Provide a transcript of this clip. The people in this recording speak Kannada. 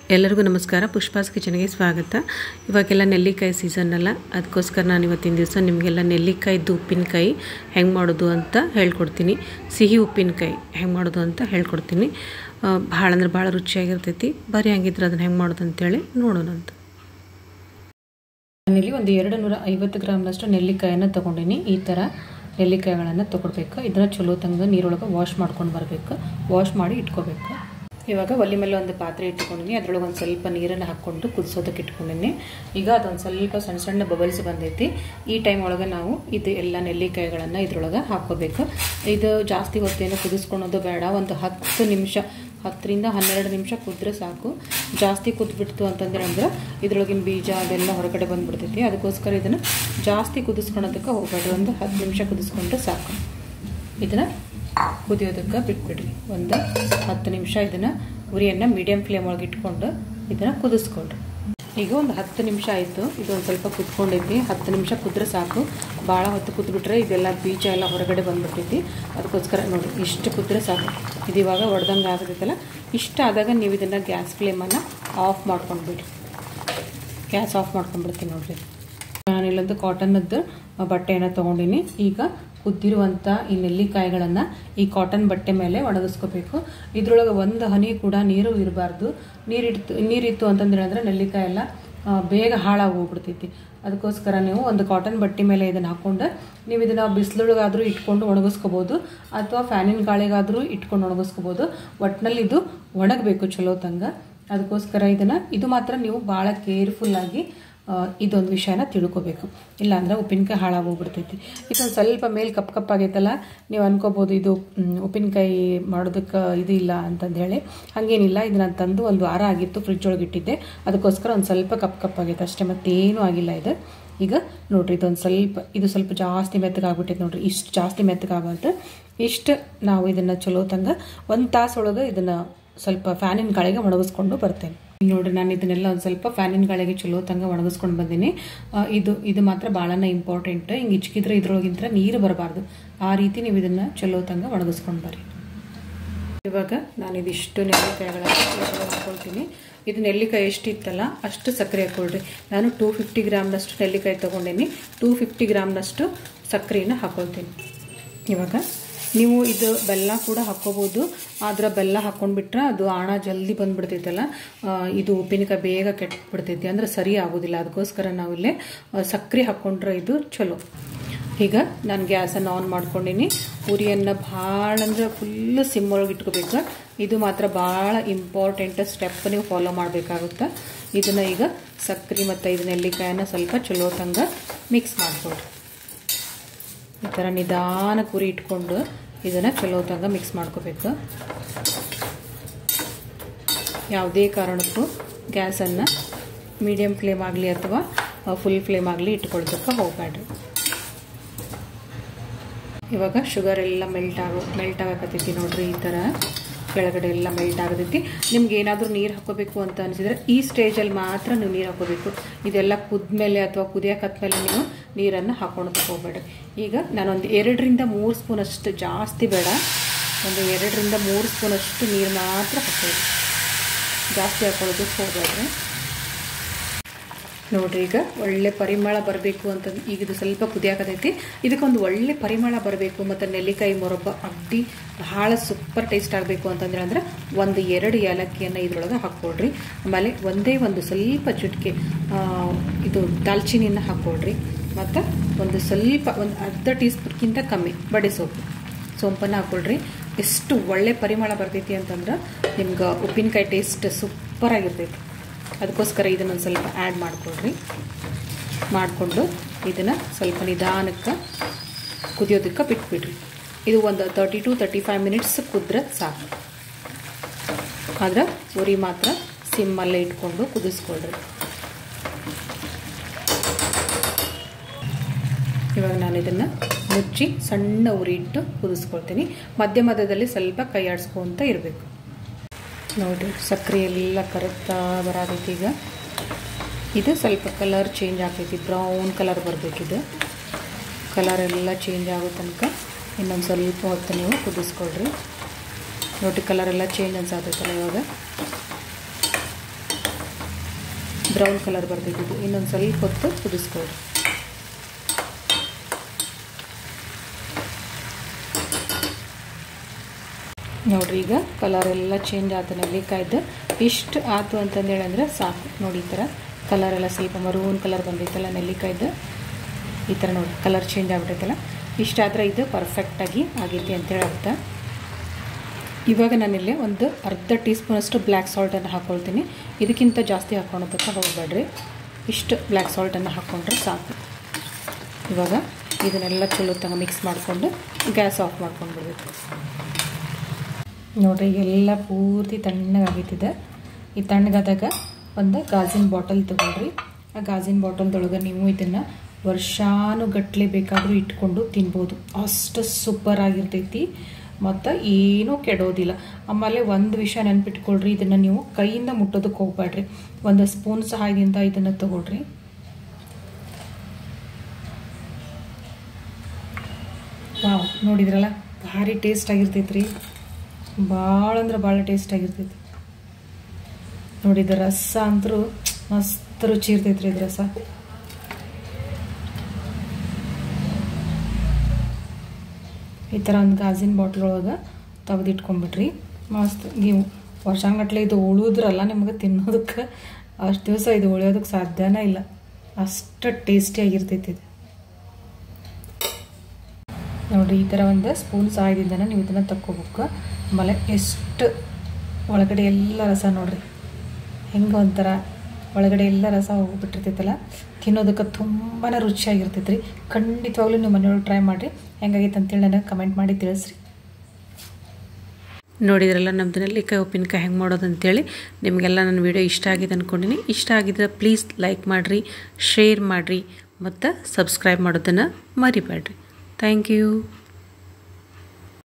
ಎಲ್ಲರಿಗೂ ನಮಸ್ಕಾರ ಪುಷ್ಪಾಸ್ ಕಿಚನ್ಗೆ ಸ್ವಾಗತ ಇವಾಗೆಲ್ಲ ನೆಲ್ಲಿಕಾಯಿ ಸೀಸನ್ ಅಲ್ಲ ಅದಕ್ಕೋಸ್ಕರ ನಾನು ಇವತ್ತಿನ ದಿವಸ ನಿಮಗೆಲ್ಲ ನೆಲ್ಲಿಕಾಯ್ದು ಉಪ್ಪಿನಕಾಯಿ ಹೆಂಗೆ ಮಾಡೋದು ಅಂತ ಹೇಳ್ಕೊಡ್ತೀನಿ ಸಿಹಿ ಉಪ್ಪಿನಕಾಯಿ ಹೆಂಗೆ ಮಾಡೋದು ಅಂತ ಹೇಳ್ಕೊಡ್ತೀನಿ ಆ, ಭಾಳ ಅಂದ್ರೆ ಭಾಳ ರುಚಿಯಾಗಿರ್ತೈತಿ ಬರೀ ಹಂಗಿದ್ರೆ ಅದನ್ನು ಹೆಂಗೆ ಮಾಡೋದು ಅಂತೇಳಿ ನೋಡೋಣ ಅಂತ ನಾನಿಲ್ಲಿ ಒಂದು ಎರಡು ನೂರ ಐವತ್ತು ಗ್ರಾಮ್ನಷ್ಟು ನೆಲ್ಲಿಕಾಯನ್ನು ತೊಗೊಂಡಿನಿ ಈ ಥರ ನೆಲ್ಲಿಕಾಯಿಗಳನ್ನು ತೊಗೊಳ್ಬೇಕು ಇದನ್ನು ಚಲೋ ತಂಗ ನೀರೊಳಗೆ ವಾಶ್ ಮಾಡ್ಕೊಂಡು ಬರಬೇಕು ವಾಶ್ ಮಾಡಿ ಇಟ್ಕೋಬೇಕು ಇವಾಗ ಒಲೆ ಮೇಲೆ ಒಂದು ಪಾತ್ರೆ ಇಟ್ಕೊಂಡಿನಿ ಅದ್ರೊಳಗೆ ಒಂದು ಸ್ವಲ್ಪ ನೀರನ್ನು ಹಾಕ್ಕೊಂಡು ಕುದಿಸೋದಕ್ಕೆ ಇಟ್ಕೊಂಡಿನಿ ಈಗ ಅದೊಂದು ಸ್ವಲ್ಪ ಸಣ್ಣ ಸಣ್ಣ ಬಬಲ್ಸ್ ಬಂದೈತಿ ಈ ಟೈಮ್ ಒಳಗೆ ನಾವು ಇದು ಎಲ್ಲ ನೆಲ್ಲಿಕಾಯಿಗಳನ್ನು ಇದ್ರೊಳಗೆ ಹಾಕ್ಕೋಬೇಕು ಇದು ಜಾಸ್ತಿ ಹೊತ್ತೇನು ಕುದಿಸ್ಕೊಳೋದು ಬೇಡ ಒಂದು ಹತ್ತು ನಿಮಿಷ ಹತ್ತರಿಂದ ಹನ್ನೆರಡು ನಿಮಿಷ ಕುದ್ರೆ ಸಾಕು ಜಾಸ್ತಿ ಕುದ್ಬಿಡ್ತು ಅಂತಂದ್ರೆ ಅಂದ್ರೆ ಇದ್ರೊಳಗಿನ ಬೀಜ ಅದೆಲ್ಲ ಹೊರಗಡೆ ಬಂದ್ಬಿಡ್ತೈತಿ ಅದಕ್ಕೋಸ್ಕರ ಇದನ್ನು ಜಾಸ್ತಿ ಕುದಿಸ್ಕೊಳೋದಕ್ಕೆ ಹೋಗ್ಬೇಡ್ರಿ ಒಂದು ಹತ್ತು ನಿಮಿಷ ಕುದಿಸ್ಕೊಂಡ್ರೆ ಸಾಕು ಇದನ್ನು ಕುದಿಯೋದಕ್ಕೆ ಬಿಟ್ಬಿಡ್ರಿ ಒಂದು ಹತ್ತು ನಿಮಿಷ ಇದನ್ನು ಉರಿಯನ್ನು ಮೀಡಿಯಮ್ ಫ್ಲೇಮ್ ಒಳಗೆ ಇಟ್ಕೊಂಡು ಇದನ್ನು ಕುದಿಸ್ಕೊಳ್ರಿ ಈಗ ಒಂದು ಹತ್ತು ನಿಮಿಷ ಆಯಿತು ಇದು ಒಂದು ಸ್ವಲ್ಪ ಕುದ್ಕೊಂಡೈತಿ ಹತ್ತು ನಿಮಿಷ ಕುದ್ರೆ ಸಾಕು ಭಾಳ ಹೊತ್ತು ಕುದ್ಬಿಟ್ರೆ ಇದೆಲ್ಲ ಬೀಜ ಎಲ್ಲ ಹೊರಗಡೆ ಬಂದ್ಬಿಟ್ಟೈತಿ ಅದಕ್ಕೋಸ್ಕರ ನೋಡಿ ಇಷ್ಟು ಕುದ್ರೆ ಸಾಕು ಇದು ಇವಾಗ ಒಡೆದಂಗೆ ಆಗತೈತಲ್ಲ ಇಷ್ಟು ಆದಾಗ ನೀವು ಇದನ್ನು ಗ್ಯಾಸ್ ಫ್ಲೇಮನ್ನು ಆಫ್ ಮಾಡ್ಕೊಂಡ್ಬಿಡ್ರಿ ಗ್ಯಾಸ್ ಆಫ್ ಮಾಡ್ಕೊಂಡ್ಬಿಡ್ತೀನಿ ನೋಡಿರಿ ನಾನಿಲ್ಲೊಂದು ಕಾಟನ್ನದ್ದು ಬಟ್ಟೆಯನ್ನು ತೊಗೊಂಡಿನಿ ಈಗ ಕುದ್ದಿರುವಂಥ ಈ ನೆಲ್ಲಿಕಾಯಿಗಳನ್ನು ಈ ಕಾಟನ್ ಬಟ್ಟೆ ಮೇಲೆ ಒಣಗಿಸ್ಕೋಬೇಕು ಇದ್ರೊಳಗೆ ಒಂದು ಹನಿ ಕೂಡ ನೀರು ಇರಬಾರ್ದು ನೀರಿಟ್ಟು ನೀರಿತ್ತು ಅಂತಂದ್ರೆ ಹೇಳಿದ್ರೆ ನೆಲ್ಲಿಕಾಯಿ ಎಲ್ಲ ಆ, ಬೇಗ ಹಾಳಾಗಿ ಹೋಗ್ಬಿಡ್ತೈತಿ ಅದಕ್ಕೋಸ್ಕರ ನೀವು ಒಂದು ಕಾಟನ್ ಬಟ್ಟೆ ಮೇಲೆ ಇದನ್ನು ಹಾಕ್ಕೊಂಡು ನೀವು ಇದನ್ನು ಬಿಸಿಲೊಳಗಾದರೂ ಇಟ್ಕೊಂಡು ಒಣಗಿಸ್ಕೋಬೋದು ಅಥವಾ ಫ್ಯಾನಿನ ಗಾಳಿಗಾದರೂ ಇಟ್ಕೊಂಡು ಒಣಗಿಸ್ಕೋಬೋದು ಒಟ್ಟಿನಲ್ಲಿ ಇದು ಒಣಗಬೇಕು ಚಲೋ ತಂಗ ಅದಕ್ಕೋಸ್ಕರ ಇದನ್ನು ಇದು ಮಾತ್ರ ನೀವು ಭಾಳ ಕೇರ್ಫುಲ್ಲಾಗಿ ಇದೊಂದು ವಿಷಯನ ತಿಳ್ಕೊಬೇಕು ಇಲ್ಲಾಂದ್ರೆ ಉಪ್ಪಿನಕಾಯಿ ಹಾಳಾಗೋಗ್ಬಿಡ್ತೈತಿ ಇದೊಂದು ಸ್ವಲ್ಪ ಮೇಲೆ ಕಪ್ ಕಪ್ಪಾಗೈತಲ್ಲ ನೀವು ಅನ್ಕೋಬೋದು ಇದು ಮ್, ಉಪ್ಪಿನಕಾಯಿ ಮಾಡೋದಕ್ಕೆ ಇದು ಇಲ್ಲ ಅಂತಂದು ಹೇಳಿ ಹಾಗೇನಿಲ್ಲ ಇದನ್ನ ತಂದು ಒಂದು ವಾರ ಆಗಿತ್ತು ಫ್ರಿಜ್ ಒಳಗೆ ಇಟ್ಟಿದ್ದೆ ಅದಕ್ಕೋಸ್ಕರ ಒಂದು ಸ್ವಲ್ಪ ಕಪ್ ಕಪ್ಪಾಗೈತೆ ಅಷ್ಟೇ ಮತ್ತೇನೂ ಆಗಿಲ್ಲ ಇದು ಈಗ ನೋಡ್ರಿ ಇದೊಂದು ಸ್ವಲ್ಪ ಇದು ಸ್ವಲ್ಪ ಜಾಸ್ತಿ ಮೆತ್ತಗಾಗ್ಬಿಟ್ಟೈತೆ ನೋಡ್ರಿ ಇಷ್ಟು ಜಾಸ್ತಿ ಮೆತ್ತಗಾಗತ್ತೆ ಇಷ್ಟು ನಾವು ಇದನ್ನು ಚಲೋ ತಂಗ ಒಂದು ತಾಸೊಳಗೆ ಇದನ್ನು ಸ್ವಲ್ಪ ಫ್ಯಾನಿನ ಗಾಳಿಗೆ ಒಣಗಿಸ್ಕೊಂಡು ಬರ್ತೇನೆ ನೋಡ್ರಿ ನಾನು ಇದನ್ನೆಲ್ಲ ಒಂದು ಸ್ವಲ್ಪ ಫ್ಯಾನಿನ ಗಾಳಿಗೆ ಚಲೋ ತಂಗ ಒಣಗಿಸ್ಕೊಂಡು ಬಂದೀನಿ ಆ, ಇದು ಇದು ಮಾತ್ರ ಭಾಳನ ಇಂಪಾರ್ಟೆಂಟ್ ಹಿಂಗೆ ಇಚ್ಕಿದ್ರೆ ಇದ್ರೊಳಗಿಂತ ನೀರು ಬರಬಾರ್ದು ಆ ರೀತಿ ನೀವು ಇದನ್ನು ಚಲೋ ತಂಗ ಒಣಗಿಸ್ಕೊಂಡು ಬರ್ರಿ ಇವಾಗ ನಾನು ಇದಿಷ್ಟು ನೆಲ್ಲಿಕಾಯಿಗಳನ್ನು ಹಾಕೊಳ್ತೀನಿ ಇದು ನೆಲ್ಲಿಕಾಯಿ ಎಷ್ಟಿತ್ತಲ್ಲ ಅಷ್ಟು ಸಕ್ಕರೆ ಹಾಕ್ಕೊಳ್ರಿ ನಾನು ಟೂ ಫಿಫ್ಟಿ ಗ್ರಾಮ್ನಷ್ಟು ನೆಲ್ಲಿಕಾಯಿ ತೊಗೊಂಡೀನಿ ಟೂ ಫಿಫ್ಟಿ ಗ್ರಾಮ್ನಷ್ಟು ಸಕ್ಕರೆನ ಹಾಕ್ಕೊಳ್ತೀನಿ ಇವಾಗ ನೀವು ಇದು ಬೆಲ್ಲ ಕೂಡ ಹಾಕ್ಕೋಬೋದು ಆದ್ರೆ ಬೆಲ್ಲ ಹಾಕ್ಕೊಂಡ್ಬಿಟ್ರೆ ಅದು ಆಣ ಜಲ್ದಿ ಬಂದ್ಬಿಡ್ತೈತಲ್ಲ ಆ, ಇದು ಉಪ್ಪಿನಕಾಯಿ ಬೇಗ ಕೆಟ್ಬಿಡ್ತೈತಿ ಅಂದ್ರೆ ಸರಿ ಆಗೋದಿಲ್ಲ ಅದಕ್ಕೋಸ್ಕರ ನಾವಿಲ್ಲೇ ಆ, ಸಕ್ಕರೆ ಹಾಕ್ಕೊಂಡ್ರೆ ಇದು ಚಲೋ ಈಗ ನಾನು ಗ್ಯಾಸನ್ನು ಆನ್ ಮಾಡ್ಕೊಂಡಿನಿ ಉರಿಯನ್ನು ಭಾಳ ಅಂದ್ರೆ ಫುಲ್ಲು ಸಿಮ್ ಒಳಗೆ ಇಟ್ಕೋಬೇಕು ಇದು ಮಾತ್ರ ಭಾಳ ಇಂಪಾರ್ಟೆಂಟ್ ಸ್ಟೆಪ್ ನೀವು ಫಾಲೋ ಮಾಡಬೇಕಾಗುತ್ತೆ ಇದನ್ನು ಈಗ ಸಕ್ಕರೆ ಮತ್ತು ಇದು ನೆಲ್ಲಿಕಾಯನ್ನು ಸ್ವಲ್ಪ ಚಲೋ ತಂಗ ಮಿಕ್ಸ್ ಮಾಡ್ಕೊಳ್ರಿ ಈ ಥರ ನಿಧಾನ ಕುರಿ ಇಟ್ಕೊಂಡು ಇದನ್ನು ಚಲೋ ತಂಗ ಮಿಕ್ಸ್ ಮಾಡ್ಕೋಬೇಕು ಯಾವುದೇ ಕಾರಣಕ್ಕೂ ಗ್ಯಾಸನ್ನು ಮೀಡಿಯಮ್ ಫ್ಲೇಮ್ ಆಗಲಿ ಅಥವಾ ಫುಲ್ ಫ್ಲೇಮ್ ಆಗಲಿ ಇಟ್ಕೊಳ್ಬೇಕು ಹೋಗಬೇಡ್ರಿ ಇವಾಗ ಶುಗರ್ ಎಲ್ಲ ಮೆಲ್ಟ್ ಆಗೋ ಮೆಲ್ಟ್ ಆಗಕತ್ತೈತಿ ನೋಡ್ರಿ ಈ ಥರ ಕೆಳಗಡೆ ಎಲ್ಲ ಮೆಲ್ಟ್ ಆಗತೈತಿ ನಿಮ್ಗೆ ಏನಾದರೂ ನೀರು ಹಾಕೋಬೇಕು ಅಂತ ಅನಿಸಿದ್ರೆ ಈ ಸ್ಟೇಜಲ್ಲಿ ಮಾತ್ರ ನೀವು ನೀರು ಹಾಕೋಬೇಕು ಇದೆಲ್ಲ ಕುದ್ಮೇಲೆ ಅಥವಾ ಕುದಿಯಕತ್ಮೇಲೆ ನೀವು ನೀರನ್ನು ಹಾಕೊಂಡು ಹೋಗಬೇಡಿ ಈಗ ನಾನೊಂದು ಎರಡರಿಂದ ಮೂರು ಸ್ಪೂನ್ ಅಷ್ಟು ಜಾಸ್ತಿ ಬೇಡ ಒಂದು ಎರಡರಿಂದ ಮೂರು ಸ್ಪೂನ್ ಅಷ್ಟು ನೀರು ಮಾತ್ರ ಹಾಕೋದು ಜಾಸ್ತಿ ಹಾಕೊಳ್ಳೋದಕ್ಕೆ ಹೋಗಬೇಡ್ರಿ ನೋಡ್ರಿ ಈಗ ಒಳ್ಳೆ ಪರಿಮಳ ಬರಬೇಕು ಅಂತ ಈಗ ಇದು ಸ್ವಲ್ಪ ಕುದಿಯಾಕತೈತಿ ಇದಕ್ಕೊಂದು ಒಳ್ಳೆ ಪರಿಮಳ ಬರಬೇಕು ಮತ್ತು ನೆಲ್ಲಿಕಾಯಿ ಮೊರಬ್ಬ ಅಡ್ಡಿ ಭಾಳ ಸೂಪರ್ ಟೇಸ್ಟ್ ಆಗಬೇಕು ಅಂತಂದ್ರೆ ಅಂದ್ರೆ ಒಂದು ಎರಡು ಏಲಕ್ಕಿಯನ್ನು ಇದ್ರೊಳಗೆ ಹಾಕ್ಕೊಳ್ರಿ ಆಮೇಲೆ ಒಂದೇ ಒಂದು ಸ್ವಲ್ಪ ಚುಟ್ಕೆ ಆ, ಇದು ದಾಲ್ಚಿನಿಯನ್ನು ಹಾಕ್ಕೊಳ್ರಿ ಮತ್ತು ಒಂದು ಸ್ವಲ್ಪ ಒಂದು ಅರ್ಧ ಟೀ ಸ್ಪೂನ್ಗಿಂತ ಕಮ್ಮಿ ಬಡೆ ಸೊಪ್ಪು ಸೋಂಪನ್ನು ಹಾಕ್ಕೊಳ್ರಿ ಎಷ್ಟು ಒಳ್ಳೆ ಪರಿಮಳ ಬರ್ತೈತಿ ಅಂತಂದ್ರೆ ನಿಮ್ಗೆ ಉಪ್ಪಿನಕಾಯಿ ಟೇಸ್ಟ್ ಸೂಪರ್ ಆಗಿರ್ತೈತಿ ಅದಕ್ಕೋಸ್ಕರ ಇದನ್ನೊಂದು ಸ್ವಲ್ಪ ಆ್ಯಡ್ ಮಾಡಿಕೊಡ್ರಿ ಮಾಡಿಕೊಂಡು ಇದನ್ನು ಸ್ವಲ್ಪ ನಿಧಾನಕ್ಕೆ ಕುದಿಯೋದಕ್ಕೆ ಬಿಟ್ಬಿಡ್ರಿ ಇದು ಒಂದು thirty two thirty five minutes ಕುದ್ರೆ ಸಾಕು ಆದ್ರೆ ಉರಿ ಮಾತ್ರ ಸಿಮ್ಮಲ್ಲೇ ಇಟ್ಕೊಂಡು ಕುದಿಸ್ಕೊಳ್ರಿ ಇವಾಗ ನಾನು ಇದನ್ನು ಮುಚ್ಚಿ ಸಣ್ಣ ಉರಿ ಇಟ್ಟು ಕುದಿಸ್ಕೊಳ್ತೀನಿ ಮಧ್ಯ ಮಧ್ಯದಲ್ಲಿ ಸ್ವಲ್ಪ ಕೈ ಆಡಿಸ್ಕೊಂತ ಇರಬೇಕು ನೋಡಿರಿ ಸಕ್ಕರೆ ಎಲ್ಲ ಕರಗ್ತಾ ಬರಾದೈತಿ ಈಗ ಇದು ಸ್ವಲ್ಪ ಕಲರ್ ಚೇಂಜ್ ಆಗ್ತೈತಿ ಬ್ರೌನ್ ಕಲರ್ ಬರಬೇಕಿದು ಕಲರ್ ಎಲ್ಲ ಚೇಂಜ್ ಆಗೋ ತನಕ ಇನ್ನೊಂದು ಸ್ವಲ್ಪ ಹೊತ್ತು ನೀವು ಕುದಿಸ್ಕೊಳ್ರಿ ನೋಡಿ ಕಲರ್ ಎಲ್ಲ ಚೇಂಜ್ ಅನ್ಸಾತೈತಲ್ಲ ಇವಾಗ ಬ್ರೌನ್ ಕಲರ್ ಬರ್ತೈತಿ ಇದು ಇನ್ನೊಂದು ಸ್ವಲ್ಪ ಹೊತ್ತು ಕುದಿಸ್ಕೊಳ್ಳಿ ನೋಡ್ರಿ ಈಗ ಕಲರ್ ಎಲ್ಲ ಚೇಂಜ್ ಆಯ್ತು ನೆಲ್ಲಿಕಾಯ್ದು ಇಷ್ಟು ಆಯ್ತು ಅಂತಂದೇಳಿ ಅಂದ್ರೆ ಸಾಕು ನೋಡಿ ಈ ಥರ ಕಲರ್ ಎಲ್ಲ ಸ್ವಲ್ಪ ಮರೂನ್ ಕಲರ್ ಬಂದೈತಲ್ಲ ನೆಲ್ಲಿಕಾಯ್ದು ಈ ಥರ ನೋಡಿ ಕಲರ್ ಚೇಂಜ್ ಆಗ್ಬಿಟ್ಟೈತಲ್ಲ ಇಷ್ಟಾದರೆ ಇದು ಪರ್ಫೆಕ್ಟಾಗಿ ಆಗೈತಿ ಅಂತೇಳಿ ಅರ್ಥ ಇವಾಗ ನಾನಿಲ್ಲಿ ಒಂದು ಅರ್ಧ ಟೀ ಸ್ಪೂನಷ್ಟು ಬ್ಲ್ಯಾಕ್ ಸಾಲ್ಟನ್ನು ಹಾಕ್ಕೊಳ್ತೀನಿ ಇದಕ್ಕಿಂತ ಜಾಸ್ತಿ ಹಾಕ್ಕೊಳೋದಕ್ಕೆ ಹೋಗಬೇಡ್ರಿ ಇಷ್ಟು ಬ್ಲ್ಯಾಕ್ ಸಾಲ್ಟನ್ನು ಹಾಕ್ಕೊಂಡ್ರೆ ಸಾಕು ಇವಾಗ ಇದನ್ನೆಲ್ಲ ಚಲೋ ತಂಗ ಮಿಕ್ಸ್ ಮಾಡಿಕೊಂಡು ಗ್ಯಾಸ್ ಆಫ್ ಮಾಡ್ಕೊಂಡು ಬಿಡಬೇಕು ನೋಡಿರಿ ಈಗೆಲ್ಲ ಪೂರ್ತಿ ತಣ್ಣಗಾಗೈತಿದೆ ಈ ತಣ್ಣಗಾದಾಗ ಒಂದು ಗಾಜಿನ ಬಾಟಲ್ ತೊಗೊಳ್ರಿ ಆ ಗಾಜಿನ ಬಾಟಲ್ದೊಳಗೆ ನೀವು ಇದನ್ನು ವರ್ಷಾನುಗಟ್ಲೆ ಬೇಕಾದರೂ ಇಟ್ಕೊಂಡು ತಿನ್ಬೋದು ಅಷ್ಟು ಸೂಪರ್ ಆಗಿರ್ತೈತಿ ಮತ್ತು ಏನೂ ಕೆಡೋದಿಲ್ಲ ಆಮೇಲೆ ಒಂದು ವಿಷಯ ನೆನ್ಪಿಟ್ಕೊಳ್ರಿ ಇದನ್ನು ನೀವು ಕೈಯಿಂದ ಮುಟ್ಟೋದಕ್ಕೆ ಹೋಗ್ಬೇಡ್ರಿ ಒಂದು ಸ್ಪೂನ್ ಸಹಾಯದಿಂದ ಇದನ್ನು ತಗೊಳ್ರಿ ವಾವ್ ನೋಡಿದ್ರಲ್ಲ ಭಾರಿ ಟೇಸ್ಟ್ ಆಗಿರ್ತೈತೆ ರೀ ಭಾಳ ಅಂದ್ರೆ ಭಾಳ ಟೇಸ್ಟ್ ಆಗಿರ್ತೈತಿ ನೋಡಿದ ರಸ ಅಂತರೂ ಮಸ್ತ್ ರುಚಿ ಇರ್ತೈತೆ ರೀ ಇದು ರಸ ಈ ಥರ ಒಂದು ಗಾಜಿನ ಬಾಟ್ಲ್ ಒಳಗೆ ತೆಗೆದಿಟ್ಕೊಂಡ್ಬಿಟ್ರಿ ಮಸ್ತ್ ನೀವು ವರ್ಷಾಂಗಟ್ಲೆ ಇದು ಉಳಿದ್ರಲ್ಲ ನಿಮ್ಗೆ ತಿನ್ನೋದಕ್ಕೆ ಅಷ್ಟು ದಿವಸ ಇದು ಉಳಿಯೋದಕ್ಕೆ ಸಾಧ್ಯನೇ ಇಲ್ಲ ಅಷ್ಟು ಟೇಸ್ಟಿಯಾಗಿರ್ತೈತಿ ಇದು ನೋಡಿರಿ ಈ ಥರ ಒಂದು ಸ್ಪೂನ್ ಸಹಾಯದಿಂದನೇ ನೀವು ಇದನ್ನು ತಕ್ಕೋಬೇಕು ಆಮೇಲೆ ಎಷ್ಟು ಒಳಗಡೆ ಎಲ್ಲ ರಸ ನೋಡ್ರಿ ಹೆಂಗೆ ಒಂಥರ ಒಳಗಡೆ ಎಲ್ಲ ರಸ ಹೋಗ್ಬಿಟ್ಟಿರ್ತೈತಲ್ಲ ತಿನ್ನೋದಕ್ಕೆ ತುಂಬಾ ರುಚಿಯಾಗಿರ್ತೈತೆ ರೀ ಖಂಡಿತವಾಗ್ಲೂ ನೀವು ಮನೆಯೊಳಗೆ ಟ್ರೈ ಮಾಡಿರಿ ಹೆಂಗಾಗೈತೆ ಅಂತೇಳಿ ನನಗೆ ಕಮೆಂಟ್ ಮಾಡಿ ತಿಳಿಸ್ರಿ ನೋಡಿದ್ರಲ್ಲ ನಮ್ಮದು ನೆಲ್ಲಿಕಾಯಿ ಉಪ್ಪಿನಕಾಯಿ ಹೆಂಗೆ ಮಾಡೋದು ಅಂತೇಳಿ ನಿಮಗೆಲ್ಲ ನನ್ನ ವಿಡಿಯೋ ಇಷ್ಟ ಆಗಿದೆ ಅಂದ್ಕೊಂಡಿನಿ ಇಷ್ಟ ಆಗಿದ್ರೆ ಪ್ಲೀಸ್ ಲೈಕ್ ಮಾಡಿರಿ ಶೇರ್ ಮಾಡಿರಿ ಮತ್ತು ಸಬ್ಸ್ಕ್ರೈಬ್ ಮಾಡೋದನ್ನು ಮರಿಬೇಡ್ರಿ ಥ್ಯಾಂಕ್ ಯು